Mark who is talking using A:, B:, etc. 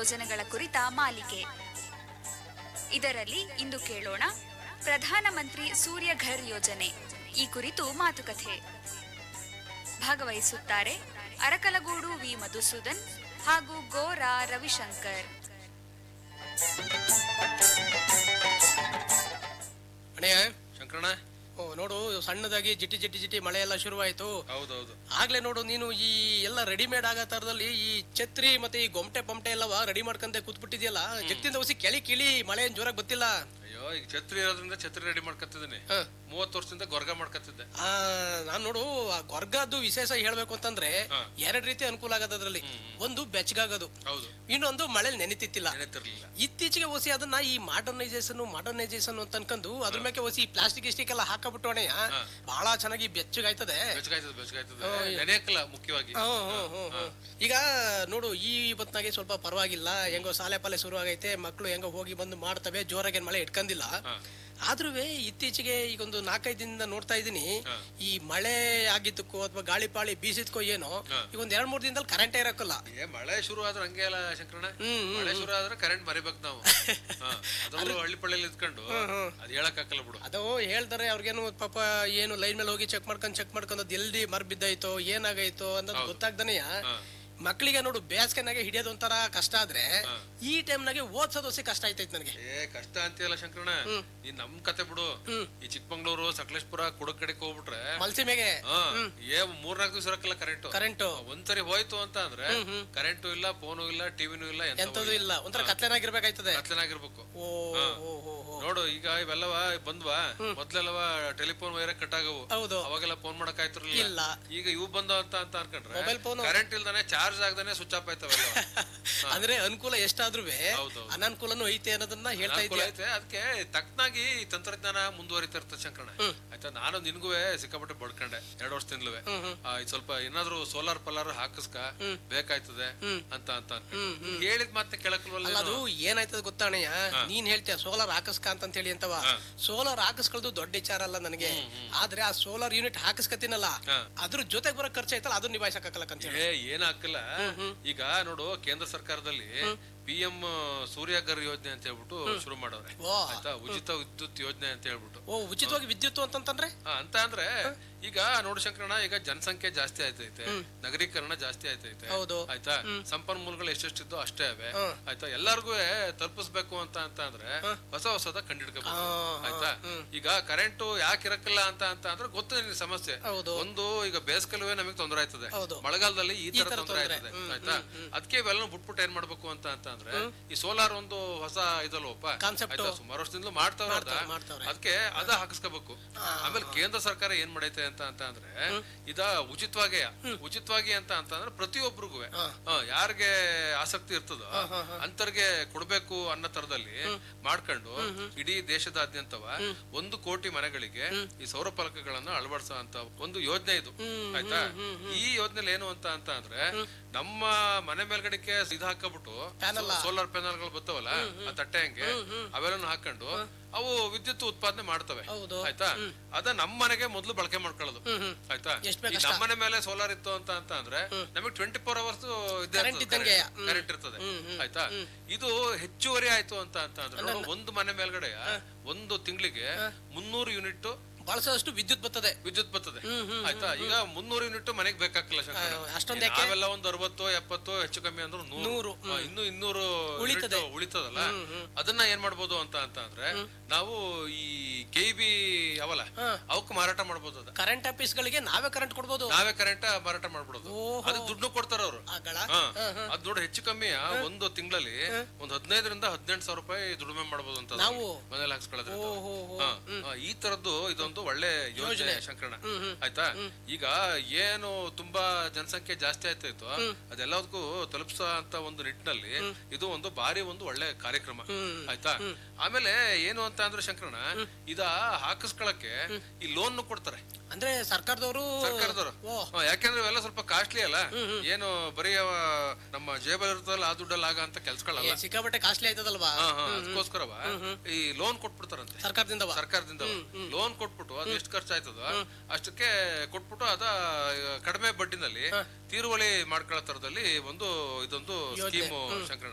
A: ಯೋಜನೆಗಳ ಕುರಿತ ಮಾಲಿಕೆ ಇದರಲ್ಲಿ ಇಂದು ಕೇಳೋಣ ಪ್ರಧಾನಮಂತ್ರಿ ಸೂರ್ಯ ಘರ್ ಯೋಜನೆ ಈ ಕುರಿತು ಮಾತುಕತೆ ಭಾಗವಹಿಸುತ್ತಾರೆ ಅರಕಲಗೂಡು ವಿ ಮಧುಸೂದನ್ ಹಾಗೂ ಗೋರಾ ರವಿಶಂಕರ್
B: ಅಣ್ಣಯ್ಯ
C: ಶಂಕರಣ್ಣ
B: ಓ ನೋಡು ಸಣ್ಣದಾಗಿ ಜಿಟಿ ಜಿಟಿ ಜಿಟಿ ಮಳೆ ಎಲ್ಲ ಶುರುವಾಯ್ತು
C: ಹೌದೌದು
B: ಆಗ್ಲೇ ನೋಡು ನೀನು ಈ ಎಲ್ಲ ರೆಡಿಮೇಡ್ ಆಗೋ ತರದಲ್ಲಿ ಈ ಛತ್ರಿ ಮತ್ತೆ ಈ ಗೊಮಟೆ ಪಮಟೆ ಎಲ್ಲವ ರೆಡಿ ಮಾಡ್ಕೊಂಡೆ ಕೂತ್ಬಿಟ್ಟಿದ್ಯಲ್ಲ ಜಗತ್ತಿಂದ ಹೊಸಿ ಕೆಳಿ ಕಿಳಿ ಮಳೆ ಏನ್ ಜೋರಾಗಿ ಗೊತ್ತಿಲ್ಲ
C: ಅಯ್ಯೋ ಈಗ ಛತ್ರಿ ಇರೋದ್ರಿಂದ ಛತ್ರಿ ರೆಡಿ ಮಾಡ್ಕೊತಿದ್ದೀನಿ
B: ಹ.
C: ಮೂವತ್ತು ವರ್ಷದಿಂದ ಗೊರ್ಗ ಮಾಡ್ಕೊತಿದ್ದೆ
B: ಆ ನಾನ್ ನೋಡು ಆ ಗೊರ್ಗದ್ದು ವಿಶೇಷ ಹೇಳ್ಬೇಕು ಅಂತಂದ್ರೆ
C: ಹಾ.
B: ಎರಡ್ ರೀತಿ ಅನುಕೂಲ ಆಗದ ಅದ್ರಲ್ಲಿ ಒಂದು ಬೆಚ್ಚಗಾಗೋದು
C: ಹೌದು
B: ಇನ್ನೊಂದು ಮಳೆ ನೆನಿತಿತ್ತಿಲ್ಲ
C: ನೆನೆತಿರ್ಲಿಲ್ಲ
B: ಇತ್ತೀಚೆಗೆ ಹೊಸಿ ಅದನ್ನ ಈ ಮಾಡರ್ನೈಸೇಷನ್ ಮಾಡರ್ನೈಸೇಷನ್ ಅಂತ ಅನ್ಕೊಂಡು ಅದ್ರ ಮೇಲೆ ಹೊಸಿ ಪ್ಲಾಸ್ಟಿಕ್ ಇಸ್ಟಿಕ್ ಎಲ್ಲ ಹಾಕಬಿಟ್ಟು ಅಣ್ಣಯ್ಯ ಬಹಳ ಚೆನ್ನಾಗಿ ಬೆಚ್ಚಗಾಯ್ತದೆ
C: ಬೆಚ್ಚಗಾಯ್ತದೆ ಬೆಚ್ಚಗಾಯ್ತದೆ ನೆನೆಯಕ್ಕಲ್ಲ ಮುಖ್ಯವಾಗಿ
B: ಹ್ಮ್, ಹ್ಮ್, ಹ್ಮ್, ಹ್ಮ್. ಈಗ ನೋಡು ಈ ಹೊತ್ನಾಗೆ ಸ್ವಲ್ಪ ಪರವಾಗಿಲ್ಲ ಹೆಂಗೋ ಸಾಲೆ ಪಾಲೆ ಶುರು ಆಗೈತೆ ಮಕ್ಕಳು ಹೆಂಗೋ ಹೋಗಿ ಬಂದು ಮಾಡ್ತವೆ ಜೋರಾಗಿ ಮಳೆ ಇಟ್ಕಂದಿಲ್ಲ ಆದ್ರೂ ಇತ್ತೀಚೆಗೆ ಈಗ ಒಂದು ನಾಲ್ಕೈದು ದಿನದಿಂದ ನೋಡ್ತಾ ಇದೀನಿ ಈ ಮಳೆ ಆಗಿದ್ದಕ್ಕೋ ಅಥವಾ ಗಾಳಿ ಪಾಳಿ ಬೀಸಿದ್ಕೋ ಏನೋ ಈಗ ಒಂದ್ ಎರಡ್ ಮೂರ್ ದಿನದಲ್ಲಿ ಕರೆಂಟೇ ಇರಕ್ಕಲ್ಲ
C: ಏ ಮಳೆ ಶುರು ಆದ್ರೆ ಹಂಗೆ ಅಲ್ಲ ಶಂಕರಣ್ಣ
B: ಹ್ಮ್, ಹ್ಮ್,
C: ಮಳೆ ಶುರು ಆದ್ರೆ ಕರೆಂಟ್ ಮರಿಬೇಕು ನಾವು ಹ. ಅದ್ರಲ್ಲೂ ಹಳ್ಳಿ ಪಳ್ಳಿಯಲ್ಲಿ ಇದ್ಕೊಂಡು ಅದ್ ಹೇಳಕ್ ಹಾಕಲ್ಲ ಬಿಡು
B: ಅದು ಹೇಳ್ತಾರೆ ಅವ್ರಿಗೇನು ಪಾಪ ಏನು ಲೈನ್ ಮೇಲೆ ಹೋಗಿ ಚೆಕ್ ಮಾಡ್ಕೊಂಡ್ ಚೆಕ್ ಮಾಡ್ಕೊಂಡು ಅದ್ ಎಲ್ಲಿ ಮರ್ ಬಿದ್ದಾಯ್ತೋ ಏನಾಗೈತೋ ಅನ್ನೋದು ಗೊತ್ತಾಗ್ದನೆಯ ಮಕ್ಕಳಿಗೆ ನೋಡು ಬೇಸಿಗೆನಾಗೆ ಹಿಡಿಯೋದು ಒಂಥರ ಕಷ್ಟ ಆದ್ರೆ ಈ ಟೈಮ್ನಾಗೆ ಓದ್ಸೋದು ಹೊಸಿ ಕಷ್ಟ ಆಯ್ತೈತೆ ನನಗೆ
C: ಏ ಕಷ್ಟ ಅಂತೀಯಲ್ಲ ಶಂಕರಣ್ಣ ನೀನ್ ನಮ್ ಕತೆ ಬಿಡು ಈ ಚಿಕ್ಕಮಂಗ್ಳೂರು ಸಕಲೇಶ್ಪುರ ಕುಡಕ್ ಕಡೆಗೆ ಹೋಗ್ಬಿಟ್ರೆ
B: ಮಲ್ಸಿ ಮೇಗೆ
C: ಹ ಏ ಮೂರ್ನಾಲ್ಕು ದಿವಸ ಇರಕ್ಕಲ್ಲ ಕರೆಂಟ್
B: ಕರೆಂಟು
C: ಒಂದ್ಸರಿ ಹೋಯ್ತು ಅಂತ ಅಂದ್ರೆ ಕರೆಂಟು ಇಲ್ಲ ಫೋನು ಇಲ್ಲ ಟಿವಿನೂ ಇಲ್ಲ
B: ಎಂತದು ಇಲ್ಲ ಒಂಥರ ಕತ್ಲೆನಾಗಿರ್ಬೇಕಾಯ್ತದೆ
C: ಕತ್ಲನಾಗಿರ್ಬೇಕು
B: ಓ ಓ ಓ ಓ
C: ನೋಡು ಈಗ ಇವೆಲ್ಲವ ಬಂದ್ವಾ ಮೊದ್ಲೆಲ್ಲವ ಟೆಲಿಫೋನ್ ವೈರ ಕಟ್ ಆಗವು
B: ಹೌದು
C: ಅವಾಗೆಲ್ಲ ಫೋನ್ ಮಾಡಕ್ ಆಯ್ತಿರ್ಲಿಲ್ಲ
B: ಇಲ್ಲ
C: ಈಗ ಇವು ಬಂದವ ಅಂತ ಅಂತ ಅನ್ಕೊಂಡ್ರೆ
B: Mobile phone.
C: ಕರೆಂಟ್ ಇಲ್ದಾನೆ ಚಾರ್ಜ್ ಆಗದಾನೆ ಸ್ವಿಚ್ ಆಫ್ ಆಯ್ತವೆಲ್ಲ
B: ಅಂದ್ರೆ ಅನುಕೂಲ ಎಷ್ಟಾದ್ರೂ
C: ಹೌದು.
B: ಅನಾನುಕೂಲನೂ ಐತೆ ಅನ್ನೋದನ್ನ ಹೇಳ್ತಾ
C: ಅನುಕೂಲ
B: ಇದ್ದೆ
C: ಐತೆ ಅದಕ್ಕೆ ತಕ್ಕನಾಗಿ ಈ ತಂತ್ರಜ್ಞಾನ ಮುಂದುವರಿತಾ ಇರ್ತದೆ ಶಂಕರಣ ಆಯ್ತಾ ನಾನು ನಿನ್ಗೂ ಸಿಕ್ಕಾಪಟ್ಟೆ ಬಡ್ಕೊಂಡೆ ಎರಡು ವರ್ಷದಿಂದಲೂ ಇದು ಸ್ವಲ್ಪ ಏನಾದ್ರು ಸೋಲಾರ್ ಪಲಾರ್ ಹಾಕಿಸ್ಕ ಬೇಕಾಯ್ತದೆ ಅಂತ ಅಂತ ಅನ್ಕೊಂಡೆ. ಹೇಳಿದ್ ಮತ್ತೆ ಕೇಳಕ್ಲ್ವಲ್ಲ
B: ಅಲ್ಲ ಅದು ಏನಾಯ್ತದ ಗೊತ್ತಾಣಯ್ಯ ನೀನ್ ಹೇಳ್ತೀಯ ಸೋಲಾರ್ ಹಾಕಸ್ಕ ಅಂತ ಹೇಳಿ ಅಂತವ ಸೋಲಾರ್ ಹಾಕಿಸ್ಕೊಳ್ಳೋದು ದೊಡ್ಡ ವಿಚಾರ ಅಲ್ಲ ನನಗೆ ಆದ್ರೆ ಆ ಸೋಲಾರ್ ಯೂನಿಟ್ ಹಾಕಿಸ್ಕತೀನಲ್ಲ ಅದ್ರ ಜೊತೆಗೆ ಬರೋ ಖರ್ಚು ಐತಲ್ಲ ಅದನ್ನ ನಿಭಾಯಿಸಕ್ಕಾಗಲ್ಲ ಅಂತ ಹೇಳಿ
C: ಏ ಏನ್ ಹಾಕಲ್ಲ ಈಗ ನೋಡು ಕೇಂದ್ರ ಸರ್ಕಾರದಲ್ಲಿ ಪಿ ಎಂ ಸೂರ್ಯಗರ್ ಯೋಜನೆ ಅಂತ ಹೇಳ್ಬಿಟ್ಟು ಶುರು ಮಾಡವ್ರೆ
B: ಓ
C: ಆಯ್ತಾ ಉಚಿತ ವಿದ್ಯುತ್ ಯೋಜನೆ ಅಂತ ಹೇಳ್ಬಿಟ್ಟು
B: ಓ ಉಚಿತವಾಗಿ ವಿದ್ಯುತ್ ಅಂತಂತಂದ್ರೆ
C: ಆ, ಅಂತ ಅಂದ್ರೆ ಈಗ ನೋಡು ಶಂಕರಣ್ಣ ಈಗ ಜನಸಂಖ್ಯೆ ಜಾಸ್ತಿ ಆಯ್ತೈತೆ ನಗರೀಕರಣ ಜಾಸ್ತಿ ಆಯ್ತೈತೆ
B: ಹೌದು.
C: ಆಯ್ತಾ ಸಂಪನ್ಮೂಲಗಳು ಎಷ್ಟೆಷ್ಟಿದ್ದು ಅಷ್ಟೇ ಅವೆ ಆಯ್ತಾ ಎಲ್ಲಾರ್ಗು ತಲುಪಿಸ್ಬೇಕು ಅಂತ ಅಂತ ಅಂದ್ರೆ ಹೊಸ ಹೊಸದ ಕಂಡಿಡ್ಕೋಬೇಕು ಆಯ್ತಾ ಈಗ ಕರೆಂಟ್ ಯಾಕೆ ಇರಕ್ಕಿಲ್ಲ ಅಂತ ಅಂತ ಅಂದ್ರೆ ಗೊತ್ತು ನಿನಗೆ ಸಮಸ್ಯೆ
B: ಹೌದು.
C: ಒಂದು ಈಗ ಬೇಸಿಗೆಲುವೆ ನಮಗೆ ತೊಂದರೆ ಆಯ್ತದೆ
B: ಹೌದು.
C: ಮಳೆಗಾಲದಲ್ಲಿ ಈ ತರ
B: ತರ
C: ತೊಂದರೆ
B: ತೊಂದ್ರೆ.
C: ಆಯ್ತದೆ ಆಯ್ತಾ ಅದಕ್ಕೆ ಇವೆಲ್ಲ ಬಿಟ್ಬಿಟ್ಟು ಏನ್ ಮಾಡ್ಬೇಕು ಅಂತ ಅಂತ ಅಂದ್ರೆ ಈ ಸೋಲಾರ್ ಒಂದು ಹೊಸ ಇದಲ್ವಪ್ಪ
B: Concept.
C: ಆಯ್ತಾ ಸುಮಾರು ವರ್ಷದಿಂದಲೂ ಮಾಡ್ತಾವ್ರ
B: ಮಾಡ್ತಾವ್ರೆ, ಮಾಡ್ತಾವ್ರೆ.
C: ಅದಕ್ಕೆ ಅದ ಹಾಕಿಸ್ಕೋಬೇಕು ಆಮೇಲೆ ಕೇಂದ್ರ ಸರ್ಕಾರ ಏನ್ ಮಾಡೈತೆ ಅಂತ ಅಂತ ಅಂದ್ರೆ ಇದ ಉಚಿತವಾಗಿ ಉಚಿತವಾಗಿ ಅಂತ ಅಂತ ಅಂದ್ರೆ ಪ್ರತಿಯೊಬ್ಬರಿಗೂ ಯಾರಿಗೆ ಆಸಕ್ತಿ ಇರ್ತದೋ ಅಂತರ್ಗೆ ಕೊಡ್ಬೇಕು ಅನ್ನೋ ತರದಲ್ಲಿ ಮಾಡ್ಕೊಂಡು ಇಡೀ ದೇಶದಾದ್ಯಂತವ ಒಂದು ಕೋಟಿ ಮನೆಗಳಿಗೆ ಈ ಸೌರ ಫಲಕಗಳನ್ನ ಅಳವಡಿಸೋ ಅಂತ ಒಂದು ಯೋಜನೆ ಇದು ಆಯ್ತಾ ಈ ಯೋಜನೆ ಏನು ಅಂತ ಅಂತ ಅಂದ್ರೆ ನಮ್ಮ ಮನೆ ಮೇಲ್ಗಡೆಗೆ ಇದು ಹಾಕಬಿಟ್ಟು ಸೋಲಾರ್ ಪ್ಯಾನಲ್ ಗಳು ಬರ್ತಾವಲ್ಲ ಆ ತಟ್ಟೆ ಹಂಗೆ ಅವೆಲ್ಲ ಹಾಕೊಂಡು ಅವು ವಿದ್ಯುತ್ ಉತ್ಪಾದನೆ ಮಾಡ್ತವೆ
B: ಹೌದು.
C: ಆಯ್ತಾ ಅದ ನಮ್ಮ ಮನೆಗೆ ಮೊದ್ಲು ಬಳಕೆ ಮಾಡ್ಕೊಳ್ಳೋದು ಆಯ್ತಾ
B: ಎಷ್ಟ್
C: ಈ ನಮ್ಮ ಮನೆ ಮೇಲೆ ಸೋಲಾರ್ ಇತ್ತು ಅಂತ ಅಂತ ಅಂದ್ರೆ ನಮಗೆ ಟ್ವೆಂಟಿ ಫೋರ್ ಅವರ್ಸ್
B: Current ಇದ್ದಂಗೆ.
C: ಕರೆಂಟ್ ಇರ್ತದೆ ಆಯ್ತಾ ಇದು ಹೆಚ್ಚುವರಿ ಆಯ್ತು ಅಂತ ಅಂತ ಅಂದ್ರೆ ನೋಡು, ಒಂದು ಮನೆ ಮೇಲ್ಗಡೆ ಒಂದು ತಿಂಗಳಿಗೆ ಮುನ್ನೂರು ಯೂನಿಟ್
B: ಬಳಸೋಷ್ಟು ವಿದ್ಯುತ್ ಬರ್ತದೆ
C: ವಿದ್ಯುತ್ ಬರ್ತದೆ ಆಯ್ತಾ ಈಗ ಮುನ್ನೂರು ಯೂನಿಟ್ ಮನೆಗೆ ಬೇಕಾಗಿಲ್ಲ
B: ಅಷ್ಟೊಂದ್
C: ನಾವೆಲ್ಲ ಒಂದು ಅರವತ್ತು ಎಪ್ಪತ್ತು ಹೆಚ್ಚು ಕಮ್ಮಿ ಅಂದ್ರೆ ನೂರು ಆ, ಇನ್ನು ಇನ್ನೂರು
B: ಉಳಿತದೆ.
C: unit ಉಳಿತದಲ್ಲ ಅದನ್ನ ಏನ್ ಮಾಡ್ಬೋದು ಅಂತ ಅಂತ ಅಂದ್ರೆ ನಾವು ಈ ಕೆ ಬಿ ಅವಲ್ಲ ಅವಕ್ ಮಾರಾಟ ಮಾಡ್ಬೋದು ಅದ
B: ಕರೆಂಟ್ ಆಫೀಸ್ ಗಳಿಗೆ ನಾವೇ ಕರೆಂಟ್ ಕೊಡ್ಬೋದು
C: ನಾವೇ ಕರೆಂಟ್ ಮಾರಾಟ ಮಾಡ್ಬಿಡೋದು
B: ಓಹೋ.
C: ಅದು ದುಡ್ಡು ಕೊಡ್ತಾರ ಅವ್ರು
B: ಆಗಳ
C: ಹಾ ಅದ್ ನೋಡಿ ಹೆಚ್ಚು ಕಮ್ಮಿ ಒಂದು ತಿಂಗಳಲ್ಲಿ ಒಂದ್ ಹದಿನೈದರಿಂದ ಹದಿನೆಂಟು ಸಾವಿರ ರೂಪಾಯಿ ದುಡಿಮೆ ಮಾಡ್ಬೋದು ಅಂತ
B: ನಾವು?
C: ಮನೇಲಿ ಹಾಕ್ಸ್ಕೊಳ್ಳೋದ್ರಿಂದ
B: ಓಹೋ
C: ಹಾ, ಹಾ, ಈ ತರದ್ದು ಇದೊಂದು ಒಳ್ಳೆ ಯೋಜನೆ ಶಂಕರಣ ಆಯ್ತಾ ಈಗ ಏನು ತುಂಬಾ ಜನಸಂಖ್ಯೆ ಜಾಸ್ತಿ ಆಯ್ತಾಯ್ತು ಅದೆಲ್ಲದಕ್ಕೂ ತಲುಪಿಸೋ ಅಂತ ಒಂದು ನಿಟ್ಟಿನಲ್ಲಿ ಇದು ಒಂದು ಬಾರಿ ಒಂದು ಒಳ್ಳೆ ಕಾರ್ಯಕ್ರಮ ಆಯ್ತಾ ಆಮೇಲೆ ಏನು ಅಂತ ಅಂದ್ರೆ ಶಂಕರಣ ಇದ ಹಾಕಿಸ್ಕೊಳಕ್ಕೆ ಈ ಲೋನ್ ಕೊಡ್ತಾರೆ
B: ಅಂದ್ರೆ ಸರ್ಕಾರದವರು
C: ಸರ್ಕಾರದವರು
B: ಓ
C: ಹಾ, ಯಾಕೆಂದ್ರೆ ಇವೆಲ್ಲ ಸ್ವಲ್ಪ ಕಾಸ್ಟ್ಲಿ ಅಲ್ಲ ಏನು ಬರೀ ಅವ ನಮ್ಮ ಜೇಬಲ್ ಇರ್ತದಲ್ಲ ಆ ದುಡ್ಡಲ್ಲಿ ಆಗ ಅಂತ ಕೆಲ್ಸಗಳಲ್ಲ
B: ಏ, ಸಿಕ್ಕಾಪಟ್ಟೆ ಕಾಸ್ಟ್ಲಿ ಆಯ್ತದಲ್ವಾ
C: ಹಾ ಹಾ ಅದಕ್ಕೋಸ್ಕರವ ಈ ಲೋನ್ ಕೊಟ್ಬಿಡ್ತಾರಂತೆ
B: ಸರ್ಕಾರದಿಂದ
C: ಸರ್ಕಾರದಿಂದ ಲೋನ್ ಕೊಟ್ಬಿಟ್ಟು ಅದು ಎಷ್ಟು ಖರ್ಚು ಆಯ್ತದ ಅಷ್ಟಕ್ಕೆ ಕೊಟ್ಬಿಟ್ಟು ಅದ ಕಡಿಮೆ ಬಡ್ಡಿನಲ್ಲಿ ತೀರುವಳಿ ಮಾಡ್ಕೊಳ್ಳೋ ತರದಲ್ಲಿ ಒಂದು ಇದೊಂದು ಸ್ಕೀಮು ಶಂಕರಣ